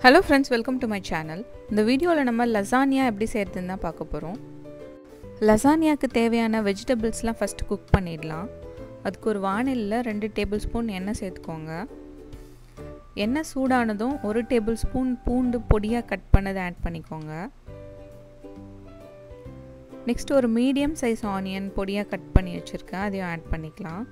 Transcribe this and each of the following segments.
hello friends welcome to my channel இந்த வீடியோவில் நம்ம லசானியா எப்படி செய்கிறதுன்னு தான் பார்க்க போகிறோம் லசானியாவுக்கு தேவையான வெஜிடபிள்ஸ்லாம் ஃபஸ்ட்டு குக் பண்ணிடலாம் அதுக்கு ஒரு வானிலில் ரெண்டு டேபிள் ஸ்பூன் எண்ணெய் சேர்த்துக்கோங்க எண்ணெய் சூடானதும் ஒரு டேபிள் ஸ்பூன் பூண்டு பொடியாக கட் பண்ணதை ஆட் பண்ணிக்கோங்க நெக்ஸ்ட் ஒரு மீடியம் சைஸ் ஆனியன் பொடியாக கட் பண்ணி வச்சுருக்கேன் அதையும் ஆட் பண்ணிக்கலாம்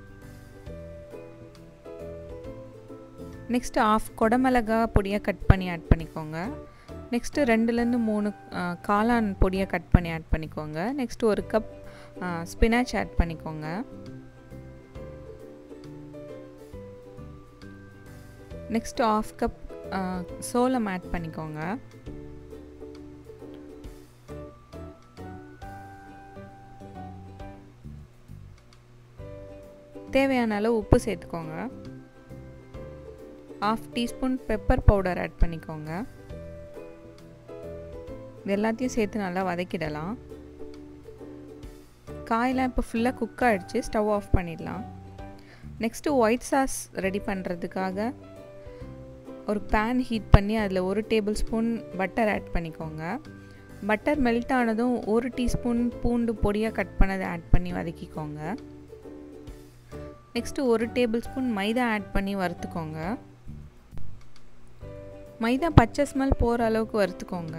நெக்ஸ்ட் ஆஃப் கொடமிளகா பொடியாக கட் பண்ணி ஆட் பண்ணிக்கோங்க நெக்ஸ்ட்டு ரெண்டுலேருந்து மூணு காளான் பொடியாக கட் பண்ணி ஆட் பண்ணிக்கோங்க நெக்ஸ்ட் ஒரு கப் ஸ்பினாச் ஆட் பண்ணிக்கோங்க நெக்ஸ்ட் ஆஃப் கப் சோளம் ஆட் பண்ணிக்கோங்க தேவையான அளவு உப்பு சேர்த்துக்கோங்க half teaspoon pepper powder add பண்ணிக்கோங்க இது எல்லாத்தையும் சேர்த்து நல்லா வதக்கிடலாம் காயெலாம் இப்போ ஃபுல்லாக குக் ஆகிடுச்சு ஸ்டவ் ஆஃப் பண்ணிடலாம் நெக்ஸ்ட்டு ஒயிட் சாஸ் ரெடி பண்ணுறதுக்காக ஒரு பேன் ஹீட் பண்ணி அதில் ஒரு டேபிள் ஸ்பூன் பட்டர் ஆட் பண்ணிக்கோங்க பட்டர் மெல்ட் ஆனதும் ஒரு டீஸ்பூன் பூண்டு பொடியாக கட் பண்ணதை ஆட் பண்ணி வதக்கிக்கோங்க நெக்ஸ்ட்டு ஒரு டேபிள் ஸ்பூன் மைதா ஆட் பண்ணி வறுத்துக்கோங்க மைதா பச்சை ஸ்மெல் போகிற அளவுக்கு வறுத்துக்கோங்க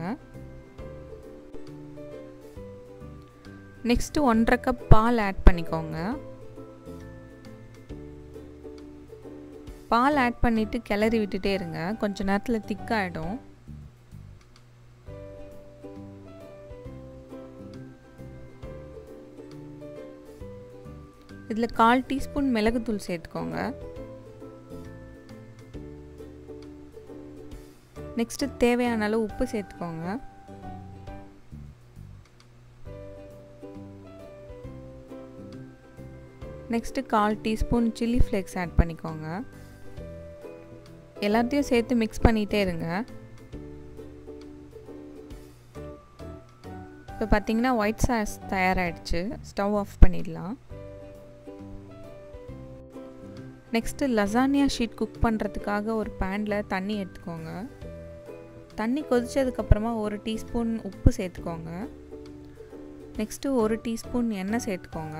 நெக்ஸ்ட்டு ஒன்றரை கப் பால் ஆட் பண்ணிக்கோங்க பால் ஆட் பண்ணிவிட்டு கிளறி விட்டுட்டே இருங்க கொஞ்ச நேரத்தில் திக்காகிடும் இதில் கால் டீஸ்பூன் மிளகுத்தூள் சேர்த்துக்கோங்க நெக்ஸ்ட்டு தேவையான அளவு உப்பு சேர்த்துக்கோங்க நெக்ஸ்ட்டு கால் டீஸ்பூன் சில்லி ஃப்ளேக்ஸ் ஆட் பண்ணிக்கோங்க எல்லாத்தையும் சேர்த்து மிக்ஸ் பண்ணிகிட்டே இருங்க இப்போ பார்த்தீங்கன்னா ஒயிட் சாஸ் தயாராகிடுச்சு ஸ்டவ் ஆஃப் பண்ணிடலாம் நெக்ஸ்ட்டு லசானியா ஷீட் குக் பண்ணுறதுக்காக ஒரு பேனில் தண்ணி எடுத்துக்கோங்க தண்ணி கொதித்ததுக்கப்புறமா ஒரு டீஸ்பூன் உப்பு சேர்த்துக்கோங்க நெக்ஸ்ட்டு ஒரு டீஸ்பூன் எண்ணெய் சேர்த்துக்கோங்க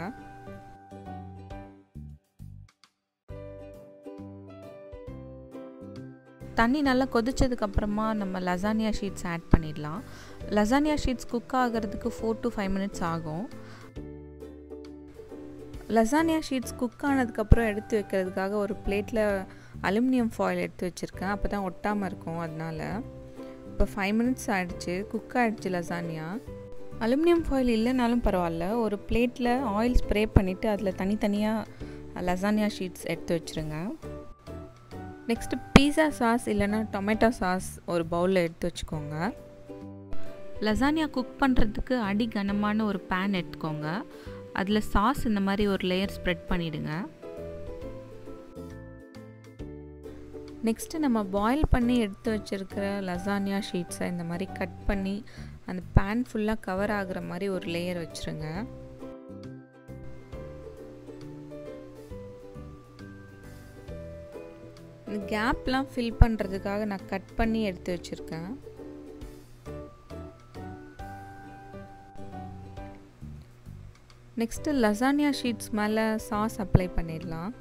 தண்ணி நல்லா கொதிச்சதுக்கப்புறமா நம்ம லசானியா ஷீட்ஸ் ஆட் பண்ணிடலாம் லசானியா ஷீட்ஸ் குக் ஆகிறதுக்கு ஃபோர் டு ஃபைவ் மினிட்ஸ் ஆகும் லசானியா ஷீட்ஸ் குக் ஆனதுக்கப்புறம் எடுத்து வைக்கிறதுக்காக ஒரு பிளேட்டில் அலுமினியம் ஃபாயில் எடுத்து வச்சுருக்கேன் அப்போ தான் ஒட்டாமல் இருக்கும் அதனால் இப்போ ஃபைவ் மினிட்ஸ் ஆகிடுச்சு குக் ஆகிடுச்சு லசானியா அலுமினியம் ஃபாயில் இல்லைனாலும் பரவாயில்ல ஒரு பிளேட்டில் ஆயில் ஸ்ப்ரே பண்ணிவிட்டு அதில் தனித்தனியாக லசானியா ஷீட்ஸ் எடுத்து வச்சுருங்க நெக்ஸ்ட்டு பீஸா சாஸ் இல்லைன்னா டொமேட்டோ சாஸ் ஒரு பவுலில் எடுத்து வச்சுக்கோங்க லசானியா குக் பண்ணுறதுக்கு அடி கனமான ஒரு பேன் எடுத்துக்கோங்க அதில் சாஸ் இந்த மாதிரி ஒரு லேயர் ஸ்ப்ரெட் பண்ணிவிடுங்க நெக்ஸ்ட்டு நம்ம பாயில் பண்ணி எடுத்து வச்சுருக்கிற லசானியா ஷீட்ஸை இந்த மாதிரி கட் பண்ணி அந்த பேன் ஃபுல்லாக கவர் ஆகுற மாதிரி ஒரு லேயர் வச்சுருங்க இந்த கேப்லாம் ஃபில் பண்ணுறதுக்காக நான் கட் பண்ணி எடுத்து வச்சுருக்கேன் நெக்ஸ்ட்டு லசானியா ஷீட்ஸ் மேலே சாஸ் அப்ளை பண்ணிடலாம்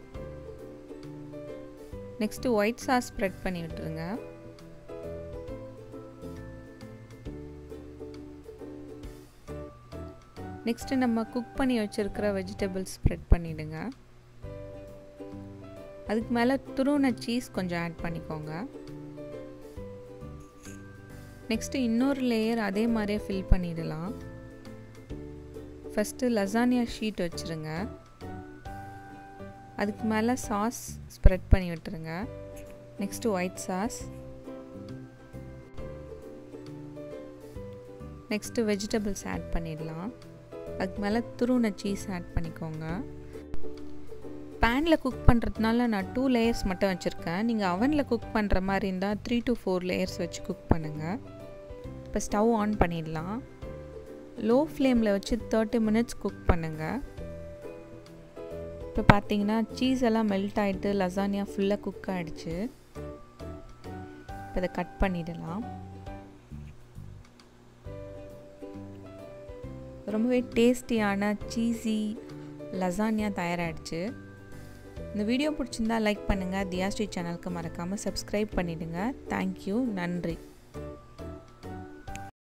நெக்ஸ்ட்டு ஒயிட் சாஸ் ஸ்ப்ரெட் பண்ணி விட்டுருங்க நெக்ஸ்ட்டு நம்ம குக் பண்ணி வச்சுருக்கிற வெஜிடபிள்ஸ் ஸ்ப்ரெட் பண்ணிவிடுங்க அதுக்கு மேலே துருவன சீஸ் கொஞ்சம் ஆட் பண்ணிக்கோங்க நெக்ஸ்ட்டு இன்னொரு லேயர் அதே மாதிரியே ஃபில் பண்ணிடலாம் ஃபஸ்ட்டு லசானியா ஷீட் வச்சுருங்க அதுக்கு மேலே சாஸ் ஸ்ப்ரெட் பண்ணி விட்டுருங்க next white sauce next vegetables add பண்ணிடலாம் அதுக்கு மேலே துருவன சீஸ் ஆட் பண்ணிக்கோங்க பேனில் குக் பண்ணுறதுனால நான் டூ லேயர்ஸ் மட்டும் வச்சுருக்கேன் நீங்கள் அவனில் குக் பண்ணுற மாதிரி இருந்தால் த்ரீ டு ஃபோர் லேயர்ஸ் வச்சு குக் பண்ணுங்கள் இப்போ ஸ்டவ் ஆன் பண்ணிடலாம் லோ ஃப்ளேமில் வச்சு தேர்ட்டி மினிட்ஸ் குக் பண்ணுங்கள் இப்போ பார்த்தீங்கன்னா சீஸ் எல்லாம் மெல்ட் ஆகிட்டு லசானியா ஃபுல்லாக குக் ஆகிடுச்சு இப்போ இதை கட் பண்ணிடலாம் ரொம்பவே டேஸ்டியான சீஸி லசானியா தயாராகிடுச்சு இந்த வீடியோ பிடிச்சிருந்தா லைக் பண்ணுங்கள் தியாஸ்ரீ சேனலுக்கு மறக்காமல் சப்ஸ்கிரைப் பண்ணிவிடுங்க தேங்க்யூ நன்றி